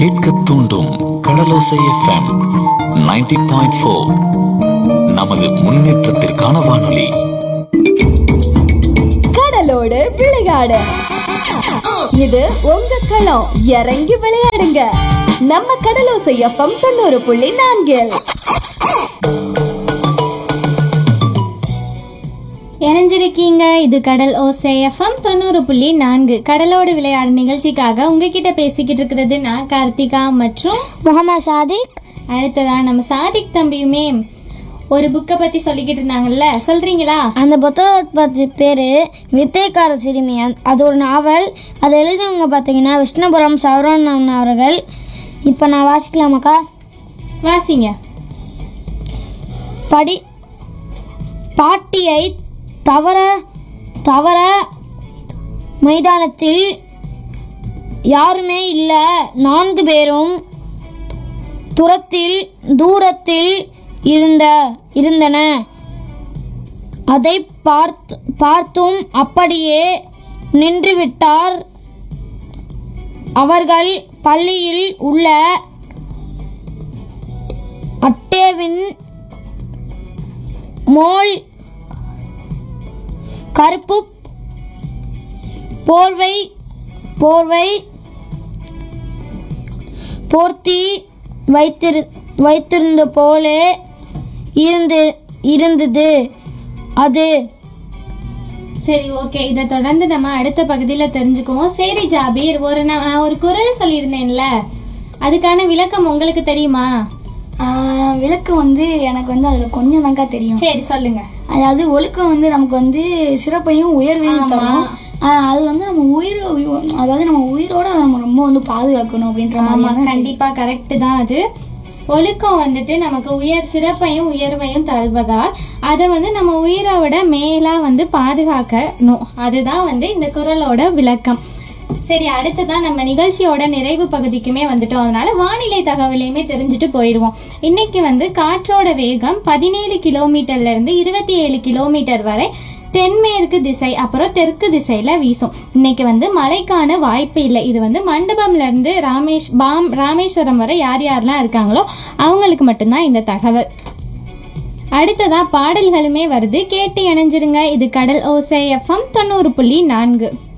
கேட்க தூண்டும் கடலோசை FM 90.4 point four நமது முன்னேற்றத்திற்கான வானொலி கடலோடு விளையாடு இது உங்க களம் இறங்கி விளையாடுங்க நம்ம கடலோசை எஃப்எம் தொண்ணூறு புள்ளி நான்கில் இணைஞ்சிருக்கீங்க இது கடல் ஓசை எஃப்எம் தொண்ணூறு புள்ளி நான்கு கடலோடு விளையாடு நிகழ்ச்சிக்காக உங்ககிட்ட பேசிக்கிட்டு இருக்கிறது நான் கார்த்திகா மற்றும் முகமது சாதிக் அடுத்ததா நம்ம சாதிக் தம்பியுமே ஒரு புக்கை பத்தி சொல்லிக்கிட்டு இருந்தாங்கல்ல சொல்றீங்களா அந்த புத்தகத்தை பற்றி பேர் வித்தைக்கார சிறுமி அந்த- அது ஒரு நாவல் அதை எழுதினவங்க பார்த்தீங்கன்னா விஷ்ணுபுரம் சரவணன் அவர்கள் இப்போ நான் வாசிக்கலாமாக்கா வாசிங்க படி பாட்டியை தவற தவற மைதானத்தில் யாருமே இல்லை நான்கு பேரும் துரத்தில் தூரத்தில் இருந்த இருந்தன அதை பார்த்து பார்த்தும் அப்படியே நின்றுவிட்டார் அவர்கள் பள்ளியில் உள்ள அட்டேவின் மோல் கருப்பு போர்வை போர்வை போர்த்தி வைத்திரு வைத்திருந்த போலே இருந்து இருந்தது அது சரி ஓகே இதை தொடர்ந்து நம்ம அடுத்த பகுதியில் தெரிஞ்சுக்குவோம் சரி ஜாபீர் ஒரு நான் நான் ஒரு குரல் சொல்லியிருந்தேன்ல அதுக்கான விளக்கம் உங்களுக்கு தெரியுமா ஆஹ் விளக்கம் வந்து எனக்கு வந்து அதில் கொஞ்சம் தான்க்கா தெரியும் சரி சொல்லுங்க அதாவது ஒழுக்கம் வந்து நமக்கு வந்து சிறப்பையும் உயர்வையும் தரும் ஆஹ் அது வந்து நம்ம உயிர் அதாவது நம்ம உயிரோட நம்ம ரொம்ப வந்து பாதுகாக்கணும் அப்படின்ற ஆமா மாதிரி கண்டிப்பா கரெக்ட் தான் அது ஒழுக்கம் வந்துட்டு நமக்கு உயர் சிறப்பையும் உயர்வையும் தருவதால் அதை வந்து நம்ம உயிரோட மேலா வந்து பாதுகாக்கணும் அதுதான் வந்து இந்த குரலோட விளக்கம் சரி அடுத்ததான் நம்ம நிகழ்ச்சியோட நிறைவு பகுதிக்குமே வந்துட்டோம் அதனால வானிலை தகவலையுமே தெரிஞ்சுட்டு போயிடுவோம் இன்னைக்கு வந்து காற்றோட வேகம் பதினேழு கிலோமீட்டர்ல இருந்து இருபத்தி ஏழு கிலோமீட்டர் வரை தென்மேற்கு திசை அப்புறம் தெற்கு திசையில வீசும் இன்னைக்கு வந்து மழைக்கான வாய்ப்பு இல்லை இது வந்து மண்டபம்ல இருந்து ராமேஷ் பாம் ராமேஸ்வரம் வரை யார் யாரெல்லாம் இருக்காங்களோ அவங்களுக்கு மட்டும்தான் இந்த தகவல் அடுத்ததா பாடல்களுமே வருது கேட்டு இணைஞ்சிருங்க இது கடல் ஓசை எஃப்எம் தொண்ணூறு புள்ளி நான்கு